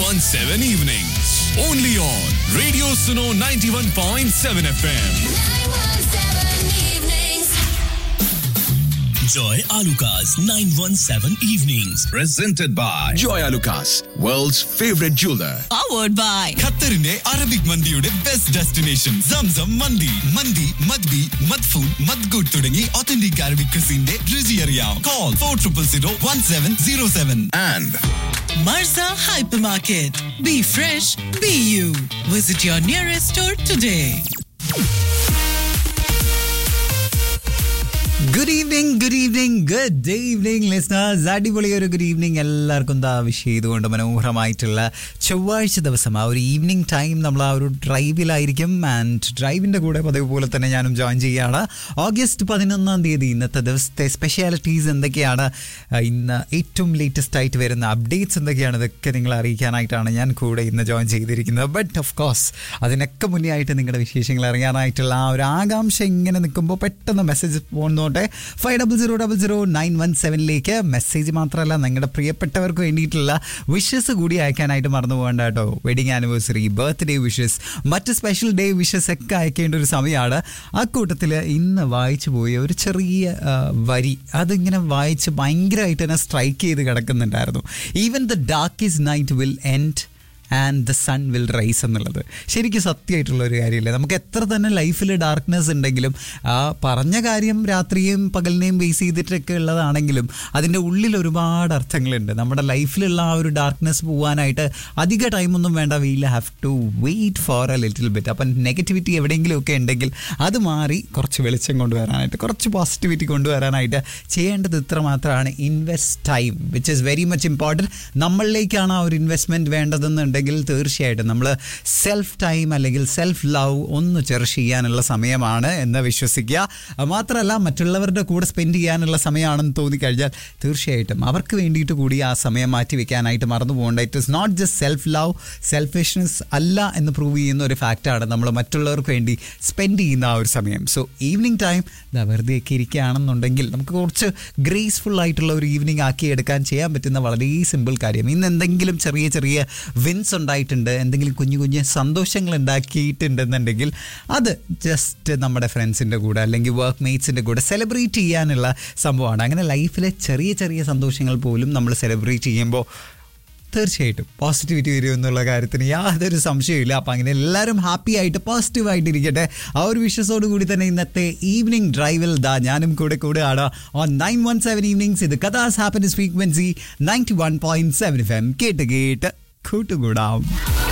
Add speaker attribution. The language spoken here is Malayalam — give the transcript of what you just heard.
Speaker 1: 917 evenings. Only on Radio Suno 91.7 FM.
Speaker 2: Joy Alukas 917 Evenings.
Speaker 3: Presented by Joy Alukas, world's favorite jeweler.
Speaker 4: powered by
Speaker 1: ഖത്തറിന്റെ അറബിക് മന്തിയുടെ ബെസ്റ്റ് ഡെസ്റ്റിനേഷൻ സംസം മന്തി മന്തി മദ്ബി മദ്ഫൂൺ മദ്ഗുഡ് തുടങ്ങി ഒത്തന്റിക് അറബിക് ക്രിസിന്റെ രുചി അറിയാം call four triple zero one seven zero seven
Speaker 3: And
Speaker 4: Marza Hypermarket. Be fresh, be you. Visit your nearest store today.
Speaker 5: Good evening good evening good evening listeners അടിപൊളി ഒരു ഗുഡ് ഈവനിങ് എല്ലാവർക്കും ദാ വിഷ് ചെയ്തുകൊണ്ട് മനോഹരമായിട്ടുള്ള ചൊവ്വാഴ്ച ദിവസം ആ ഒരു ഈവനിങ് ടൈം നമ്മൾ ആ ഒരു ഡ്രൈവിലായിരിക്കും ആൻഡ് ഡ്രൈവിൻ്റെ കൂടെ പതിവ് പോലെ തന്നെ ഞാനും ജോയിൻ ചെയ്യുകയാണ് ഓഗസ്റ്റ് പതിനൊന്നാം തീയതി ഇന്നത്തെ ദിവസത്തെ സ്പെഷ്യാലിറ്റീസ് എന്തൊക്കെയാണ് ആ, ഇന്ന് ഏറ്റവും ലേറ്റസ്റ്റ് ആയിട്ട് വരുന്ന അപ്ഡേറ്റ്സ് എന്തൊക്കെയാണ് ഇതൊക്കെ നിങ്ങളെ അറിയിക്കാനായിട്ടാണ് ഞാൻ കൂടെ ഇന്ന് ജോയിൻ ചെയ്തിരിക്കുന്നത് ബട്ട് ഓഫ് കോഴ്സ് അതിനൊക്കെ മുന്നേ ആയിട്ട് നിങ്ങളുടെ വിശേഷങ്ങൾ അറിയാനായിട്ടുള്ള ആ ഒരു ആകാംക്ഷ ഇങ്ങനെ നിൽക്കുമ്പോൾ പെട്ടെന്ന് മെസ്സേജ് പോകുന്നോട്ടെ five double zero double zero nine one സെവനിലേക്ക് മെസ്സേജ് മാത്രമല്ല നിങ്ങളുടെ പ്രിയപ്പെട്ടവർക്ക് വേണ്ടിയിട്ടുള്ള വിഷസ് കൂടി അയക്കാനായിട്ട് മറന്നു പോകേണ്ട കേട്ടോ വെഡിങ് ആനിവേഴ്സറി ബർത്ത്ഡേ വിഷസ് മറ്റ് സ്പെഷ്യൽ ഡേ വിഷസ് ഒക്കെ അയക്കേണ്ട ഒരു സമയമാണ് ആ കൂട്ടത്തിൽ ഇന്ന് വായിച്ചു പോയ ഒരു ചെറിയ ആ, വരി അതിങ്ങനെ വായിച്ച് ഭയങ്കരമായിട്ട് തന്നെ സ്ട്രൈക്ക് ചെയ്ത് കിടക്കുന്നുണ്ടായിരുന്നു even the darkest night will end and the sun will rise എന്നുള്ളത് ശരിക്കും സത്യമായിട്ടുള്ള ഒരു കാര്യമില്ല നമുക്ക് എത്ര തന്നെ ലൈഫിൽ ഡാർക്ക്നെസ് ഉണ്ടെങ്കിലും ആ പറഞ്ഞ കാര്യം രാത്രിയും പകലിനെയും ബേസ് ചെയ്തിട്ടൊക്കെ ഉള്ളതാണെങ്കിലും അതിൻ്റെ ഉള്ളിൽ ഒരുപാട് അർത്ഥങ്ങളുണ്ട് നമ്മുടെ ലൈഫിലുള്ള ആ ഒരു ഡാർക്ക്നെസ് പോകാനായിട്ട് അധിക ടൈമൊന്നും വേണ്ട we'll have to wait for a little bit അപ്പം നെഗറ്റിവിറ്റി എവിടെയെങ്കിലുമൊക്കെ ഉണ്ടെങ്കിൽ അത് മാറി കുറച്ച് വെളിച്ചം കൊണ്ടുവരാനായിട്ട് കുറച്ച് പോസിറ്റിവിറ്റി കൊണ്ടുവരാനായിട്ട് ചെയ്യേണ്ടത് ഇത്ര മാത്രമാണ് invest time which is very much important നമ്മളിലേക്കാണ് ആ ഒരു ഇൻവെസ്റ്റ്മെൻറ്റ് വേണ്ടതെന്നുണ്ടെങ്കിൽ തീർച്ചയായിട്ടും നമ്മൾ സെൽഫ് ടൈം അല്ലെങ്കിൽ സെൽഫ് ലവ് ഒന്ന് ചെറിഷ് ചെയ്യാനുള്ള സമയമാണ് എന്ന് വിശ്വസിക്കുക അത് മാത്രമല്ല മറ്റുള്ളവരുടെ കൂടെ സ്പെൻഡ് ചെയ്യാനുള്ള സമയമാണെന്ന് തോന്നിക്കഴിഞ്ഞാൽ തീർച്ചയായിട്ടും അവർക്ക് വേണ്ടിയിട്ട് കൂടി ആ സമയം മാറ്റി വെക്കാനായിട്ട് മറന്നു പോകേണ്ട it is not just self love selfishness അല്ല എന്ന് പ്രൂവ് ചെയ്യുന്ന ഒരു ഫാക്റ്റാണ് നമ്മൾ മറ്റുള്ളവർക്ക് വേണ്ടി സ്പെൻഡ് ചെയ്യുന്ന ആ ഒരു സമയം സോ ഈവനിങ് ടൈം ഇതാ വെറുതെയൊക്കെ ഇരിക്കുകയാണെന്നുണ്ടെങ്കിൽ നമുക്ക് കുറച്ച് ഗ്രേസ്ഫുൾ ആയിട്ടുള്ള ഒരു ഈവനിങ് ആക്കി എടുക്കാൻ ചെയ്യാൻ പറ്റുന്ന വളരെ സിമ്പിൾ കാര്യം ഇന്ന് എന്തെങ്കിലും ചെറിയ ചെറിയ വിൻസ് ഉണ്ടായിട്ടുണ്ട് എന്തെങ്കിലും കുഞ്ഞു കുഞ്ഞു സന്തോഷങ്ങൾ ഉണ്ടാക്കിയിട്ടുണ്ടെന്നുണ്ടെങ്കിൽ അത് ജസ്റ്റ് നമ്മുടെ ഫ്രണ്ട്സിൻ്റെ കൂടെ അല്ലെങ്കിൽ വർക്ക് മേറ്റ്സിൻ്റെ കൂടെ സെലിബ്രേറ്റ് ചെയ്യാനുള്ള സംഭവമാണ് അങ്ങനെ ലൈഫിലെ ചെറിയ ചെറിയ സന്തോഷങ്ങൾ പോലും നമ്മൾ സെലിബ്രേറ്റ് ചെയ്യുമ്പോൾ തീർച്ചയായിട്ടും പോസിറ്റിവിറ്റി വരും എന്നുള്ള കാര്യത്തിന് യാതൊരു സംശയമില്ല അപ്പം അങ്ങനെ എല്ലാവരും ഹാപ്പി ആയിട്ട് പോസിറ്റീവ് ആയിട്ട് ഇരിക്കട്ടെ ആ ഒരു വിശ്വസോട് കൂടി തന്നെ ഇന്നത്തെ ഈവനിങ് ഡ്രൈവിൽ ദാ ഞാനും കൂടെ കൂടെ ആണ് on nine one seven evenings ഇത് Qatar's happiness frequency ninety one point seven F M കേട്ട് കേട്ട് കൂട്ടുകൂടാം